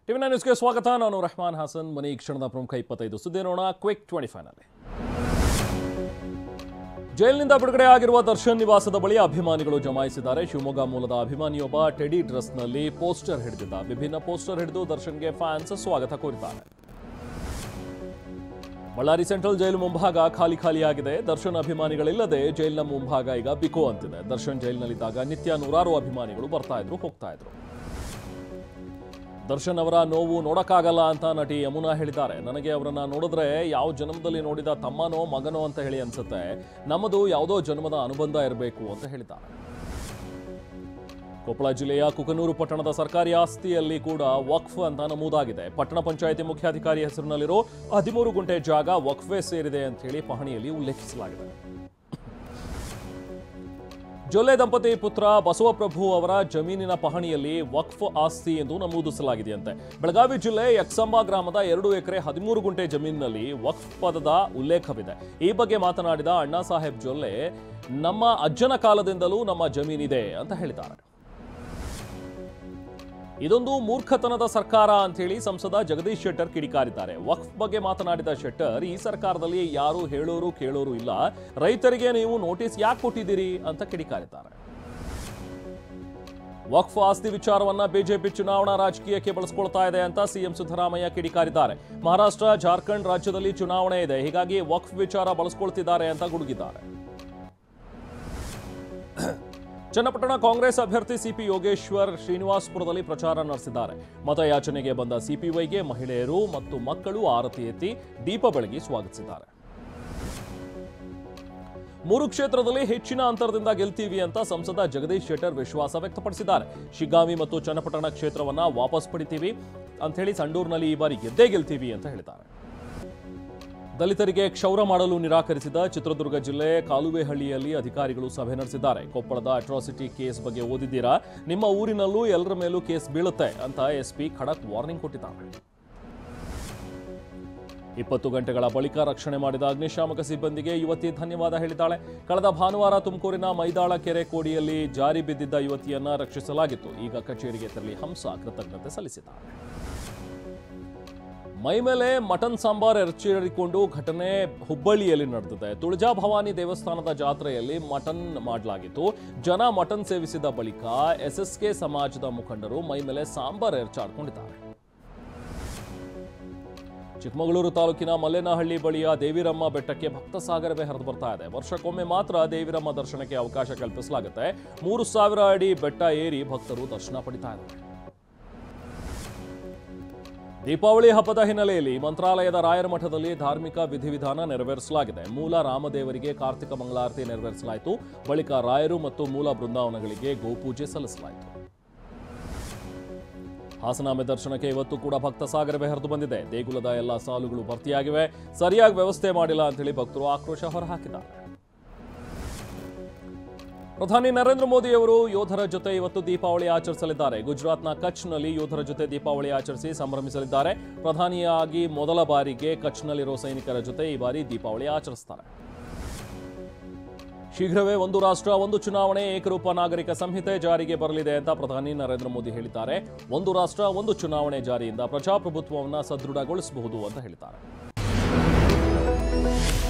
TV nine ನ್ಯೂಸ್ಗೆ ಸ್ವಾಗತ ನಾನು ರೆಹಮಾನ್ ಹಾಸನ್ ಮನಿ ಈ ಕ್ಷಣದ ಪ್ರಮುಖ ಇಪ್ಪತ್ತೈದು ಸುದ್ದಿ ನೋಡೋಣ ಕ್ವಿಕ್ ಟ್ವೆಂಟಿ ಫೈವ್ನಲ್ಲಿ ಜೈಲಿನಿಂದ ಬಿಡುಗಡೆ ಆಗಿರುವ ದರ್ಶನ್ ನಿವಾಸದ ಬಳಿ ಅಭಿಮಾನಿಗಳು ಜಮಾಯಿಸಿದ್ದಾರೆ ಶಿವಮೊಗ್ಗ ಮೂಲದ ಅಭಿಮಾನಿಯೊಬ್ಬ ಟೆಡಿ ಡ್ರೆಸ್ನಲ್ಲಿ ಪೋಸ್ಟರ್ ಹಿಡಿದಿದ್ದ ವಿಭಿನ್ನ ಪೋಸ್ಟರ್ ಹಿಡಿದು ದರ್ಶನ್ಗೆ ಫ್ಯಾನ್ಸ್ ಸ್ವಾಗತ ಕೋರಿದ್ದಾರೆ ಬಳ್ಳಾರಿ ಸೆಂಟ್ರಲ್ ಜೈಲು ಮುಂಭಾಗ ಖಾಲಿ ಖಾಲಿಯಾಗಿದೆ ದರ್ಶನ್ ಅಭಿಮಾನಿಗಳಿಲ್ಲದೆ ಜೈಲಿನ ಮುಂಭಾಗ ಈಗ ಬಿಕೋ ಅಂತಿದೆ ದರ್ಶನ್ ಜೈಲಿನಲ್ಲಿದ್ದಾಗ ನಿತ್ಯ ನೂರಾರು ಅಭಿಮಾನಿಗಳು ಬರ್ತಾ ಇದ್ರು ಹೋಗ್ತಾ ಇದ್ರು ದರ್ಶನ್ ಅವರ ನೋವು ನೋಡಕ್ಕಾಗಲ್ಲ ಅಂತ ನಟಿ ಯಮುನಾ ಹೇಳಿದ್ದಾರೆ ನನಗೆ ಅವರನ್ನ ನೋಡಿದ್ರೆ ಯಾವ ಜನ್ಮದಲ್ಲಿ ನೋಡಿದ ತಮ್ಮನೋ ಮಗನೋ ಅಂತ ಹೇಳಿ ಅನ್ಸುತ್ತೆ ನಮ್ಮದು ಯಾವುದೋ ಜನ್ಮದ ಅನುಬಂಧ ಇರಬೇಕು ಅಂತ ಹೇಳಿದ್ದಾರೆ ಕೊಪ್ಪಳ ಜಿಲ್ಲೆಯ ಕುಕನೂರು ಪಟ್ಟಣದ ಸರ್ಕಾರಿ ಆಸ್ತಿಯಲ್ಲಿ ಕೂಡ ವಕ್ಫ್ ಅಂತ ನಮೂದಾಗಿದೆ ಪಟ್ಟಣ ಪಂಚಾಯಿತಿ ಮುಖ್ಯಾಧಿಕಾರಿ ಹೆಸರಿನಲ್ಲಿರೋ ಹದಿಮೂರು ಗುಂಟೆ ಜಾಗ ವಕ್ಫೆ ಸೇರಿದೆ ಅಂತ ಹೇಳಿ ಪಹಣಿಯಲ್ಲಿ ಉಲ್ಲೇಖಿಸಲಾಗಿದೆ ಜೊಲ್ಲೆ ದಂಪತಿ ಪುತ್ರ ಬಸವಪ್ರಭು ಅವರ ಜಮೀನಿನ ಪಹಣಿಯಲ್ಲಿ ವಕ್ಫ್ ಆಸ್ತಿ ಎಂದು ನಮೂದಿಸಲಾಗಿದೆಯಂತೆ ಬೆಳಗಾವಿ ಜಿಲ್ಲೆ ಯಕ್ಸಂಬ ಗ್ರಾಮದ ಎರಡು ಎಕರೆ ಹದಿಮೂರು ಗುಂಟೆ ಜಮೀನಿನಲ್ಲಿ ವಕ್ಫ್ ಪದದ ಉಲ್ಲೇಖವಿದೆ ಈ ಬಗ್ಗೆ ಮಾತನಾಡಿದ ಅಣ್ಣಾ ಸಾಹೇಬ್ ಜೊಲ್ಲೆ ನಮ್ಮ ಅಜ್ಜನ ಕಾಲದಿಂದಲೂ ನಮ್ಮ ಜಮೀನಿದೆ ಅಂತ ಹೇಳಿದ್ದಾರೆ ಇದೊಂದು ಮೂರ್ಖತನದ ಸರ್ಕಾರ ಅಂತ ಹೇಳಿ ಸಂಸದ ಜಗದೀಶ್ ಶೆಟ್ಟರ್ ಕಿಡಿಕಾರಿದ್ದಾರೆ ವಕ್ಫ್ ಬಗ್ಗೆ ಮಾತನಾಡಿದ ಶೆಟ್ಟರ್ ಈ ಸರ್ಕಾರದಲ್ಲಿ ಯಾರು ಹೇಳೋರು ಕೇಳೋರು ಇಲ್ಲ ರೈತರಿಗೆ ನೀವು ನೋಟಿಸ್ ಯಾಕೆ ಕೊಟ್ಟಿದ್ದೀರಿ ಅಂತ ಕಿಡಿಕಾರಿದ್ದಾರೆ ವಕ್ಫ್ ಆಸ್ತಿ ವಿಚಾರವನ್ನ ಬಿಜೆಪಿ ಚುನಾವಣಾ ರಾಜಕೀಯಕ್ಕೆ ಬಳಸಿಕೊಳ್ತಾ ಇದೆ ಅಂತ ಸಿಎಂ ಸಿದ್ದರಾಮಯ್ಯ ಕಿಡಿಕಾರಿದ್ದಾರೆ ಮಹಾರಾಷ್ಟ್ರ ಜಾರ್ಖಂಡ್ ರಾಜ್ಯದಲ್ಲಿ ಚುನಾವಣೆ ಇದೆ ಹೀಗಾಗಿ ವಕ್ಫ್ ವಿಚಾರ ಬಳಸಿಕೊಳ್ತಿದ್ದಾರೆ ಅಂತ ಗುಡುಗಿದ್ದಾರೆ ಚನ್ನಪಟ್ಟಣ ಕಾಂಗ್ರೆಸ್ ಅಭ್ಯರ್ಥಿ ಸಿಪಿ ಯೋಗೇಶ್ವರ್ ಶ್ರೀನಿವಾಸಪುರದಲ್ಲಿ ಪ್ರಚಾರ ನಡೆಸಿದ್ದಾರೆ ಮತಯಾಚನೆಗೆ ಬಂದ ಸಿಪಿವೈಗೆ ಮಹಿಳೆಯರು ಮತ್ತು ಮಕ್ಕಳು ಆರತಿ ಎತ್ತಿ ದೀಪ ಬೆಳಗಿ ಸ್ವಾಗತಿಸಿದ್ದಾರೆ ಮೂರು ಕ್ಷೇತ್ರದಲ್ಲಿ ಹೆಚ್ಚಿನ ಅಂತರದಿಂದ ಗೆಲ್ತೀವಿ ಅಂತ ಸಂಸದ ಜಗದೀಶ್ ಶೆಟ್ಟರ್ ವಿಶ್ವಾಸ ವ್ಯಕ್ತಪಡಿಸಿದ್ದಾರೆ ಶಿಗ್ಗಾಂವಿ ಮತ್ತು ಚನ್ನಪಟ್ಟಣ ಕ್ಷೇತ್ರವನ್ನ ವಾಪಸ್ ಪಡಿತೀವಿ ಅಂತ ಹೇಳಿ ಸಂಡೂರಿನಲ್ಲಿ ಈ ಬಾರಿ ಗೆದ್ದೇ ಗೆಲ್ತೀವಿ ಅಂತ ಹೇಳಿದ್ದಾರೆ ದಲಿತರಿಗೆ ಕ್ಷೌರ ಮಾಡಲು ನಿರಾಕರಿಸಿದ ಚಿತ್ರದುರ್ಗ ಜಿಲ್ಲೆ ಕಾಲುವೆಹಳ್ಳಿಯಲ್ಲಿ ಅಧಿಕಾರಿಗಳು ಸಭೆ ನಡೆಸಿದ್ದಾರೆ ಕೊಪ್ಪಳದ ಅಟ್ರಾಸಿಟಿ ಕೇಸ್ ಬಗ್ಗೆ ಓದಿದ್ದೀರಾ ನಿಮ್ಮ ಊರಿನಲ್ಲೂ ಎಲ್ಲರ ಮೇಲೂ ಕೇಸ್ ಬೀಳುತ್ತೆ ಅಂತ ಎಸ್ಪಿ ಖಡಕ್ ವಾರ್ನಿಂಗ್ ಕೊಟ್ಟಿದ್ದಾರೆ ಇಪ್ಪತ್ತು ಗಂಟೆಗಳ ಬಳಿಕ ರಕ್ಷಣೆ ಮಾಡಿದ ಅಗ್ನಿಶಾಮಕ ಸಿಬ್ಬಂದಿಗೆ ಯುವತಿ ಧನ್ಯವಾದ ಹೇಳಿದ್ದಾಳೆ ಕಳೆದ ಭಾನುವಾರ ತುಮಕೂರಿನ ಮೈದಾಳ ಕೆರೆ ಕೋಡಿಯಲ್ಲಿ ಜಾರಿ ಬಿದ್ದಿದ್ದ ಯುವತಿಯನ್ನ ರಕ್ಷಿಸಲಾಗಿತ್ತು ಈಗ ಕಚೇರಿಗೆ ತೆರಳಿ ಹಂಸ ಕೃತಜ್ಞತೆ ಸಲ್ಲಿಸಿದ್ದಾರೆ ಮೈ ಮೇಲೆ ಮಟನ್ ಸಾಂಬಾರ್ ಎರಚಿಕೊಂಡು ಘಟನೆ ಹುಬ್ಬಳ್ಳಿಯಲ್ಲಿ ನಡೆದಿದೆ ತುಳಜಾ ಭವಾನಿ ದೇವಸ್ಥಾನದ ಜಾತ್ರೆಯಲ್ಲಿ ಮಟನ್ ಮಾಡಲಾಗಿತ್ತು ಜನ ಮಟನ್ ಸೇವಿಸಿದ ಬಳಿಕ ಎಸ್ಎಸ್ಕೆ ಸಮಾಜದ ಮುಖಂಡರು ಮೈ ಮೇಲೆ ಸಾಂಬಾರ್ ಎರಚಾಡ್ಕೊಂಡಿದ್ದಾರೆ ಚಿಕ್ಕಮಗಳೂರು ತಾಲೂಕಿನ ಮಲ್ಲೇನಹಳ್ಳಿ ಬಳಿಯ ದೇವಿರಮ್ಮ ಬೆಟ್ಟಕ್ಕೆ ಭಕ್ತ ಸಾಗರವೇ ಹರಿದು ಬರ್ತಾ ಇದೆ ವರ್ಷಕ್ಕೊಮ್ಮೆ ಮಾತ್ರ ದೇವಿರಮ್ಮ ದರ್ಶನಕ್ಕೆ ಅವಕಾಶ ಕಲ್ಪಿಸಲಾಗುತ್ತೆ ಮೂರು ಸಾವಿರ ಅಡಿ ಬೆಟ್ಟ ಏರಿ ಭಕ್ತರು ದರ್ಶನ ಪಡಿತಾ ಇದ್ದಾರೆ ದೀಪಾವಳಿ ಹಬ್ಬದ ಹಿನ್ನೆಲೆಯಲ್ಲಿ ಮಂತ್ರಾಲಯದ ರಾಯರ ಮಠದಲ್ಲಿ ಧಾರ್ಮಿಕ ವಿಧಿವಿಧಾನ ನೆರವೇರಿಸಲಾಗಿದೆ ಮೂಲ ರಾಮದೇವರಿಗೆ ಕಾರ್ತಿಕ ಮಂಗಳಾರತಿ ನೆರವೇರಿಸಲಾಯಿತು ಬಳಿಕ ರಾಯರು ಮತ್ತು ಮೂಲ ಬೃಂದಾವನಗಳಿಗೆ ಗೋಪೂಜೆ ಸಲ್ಲಿಸಲಾಯಿತು ಹಾಸನಾಮೆ ದರ್ಶನಕ್ಕೆ ಇವತ್ತು ಕೂಡ ಭಕ್ತ ಸಾಗರವೇ ಹರಿದು ಬಂದಿದೆ ದೇಗುಲದ ಎಲ್ಲ ಸಾಲುಗಳು ಭರ್ತಿಯಾಗಿವೆ ಸರಿಯಾಗಿ ವ್ಯವಸ್ಥೆ ಮಾಡಿಲ್ಲ ಅಂತ ಹೇಳಿ ಭಕ್ತರು ಆಕ್ರೋಶ ಹೊರಹಾಕಿದ್ದಾರೆ ಪ್ರಧಾನಿ ನರೇಂದ್ರ ಮೋದಿ ಅವರು ಯೋಧರ ಜೊತೆ ಇವತ್ತು ದೀಪಾವಳಿ ಆಚರಿಸಲಿದ್ದಾರೆ ಗುಜರಾತ್ನ ಕಚ್ನಲ್ಲಿ ಯೋಧರ ಜೊತೆ ದೀಪಾವಳಿ ಆಚರಿಸಿ ಸಂಭ್ರಮಿಸಲಿದ್ದಾರೆ ಪ್ರಧಾನಿಯಾಗಿ ಮೊದಲ ಬಾರಿಗೆ ಕಚ್ನಲ್ಲಿರೋ ಸೈನಿಕರ ಜೊತೆ ಈ ಬಾರಿ ದೀಪಾವಳಿ ಆಚರಿಸ್ತಾರೆ ಶೀಘ್ರವೇ ಒಂದು ರಾಷ್ಟ್ರ ಒಂದು ಚುನಾವಣೆ ಏಕರೂಪ ನಾಗರಿಕ ಸಂಹಿತೆ ಜಾರಿಗೆ ಬರಲಿದೆ ಅಂತ ಪ್ರಧಾನಿ ನರೇಂದ್ರ ಮೋದಿ ಹೇಳಿದ್ದಾರೆ ಒಂದು ರಾಷ್ಟ್ರ ಒಂದು ಚುನಾವಣೆ ಜಾರಿಯಿಂದ ಪ್ರಜಾಪ್ರಭುತ್ವವನ್ನು ಸದೃಢಗೊಳಿಸಬಹುದು ಅಂತ ಹೇಳಿದ್ದಾರೆ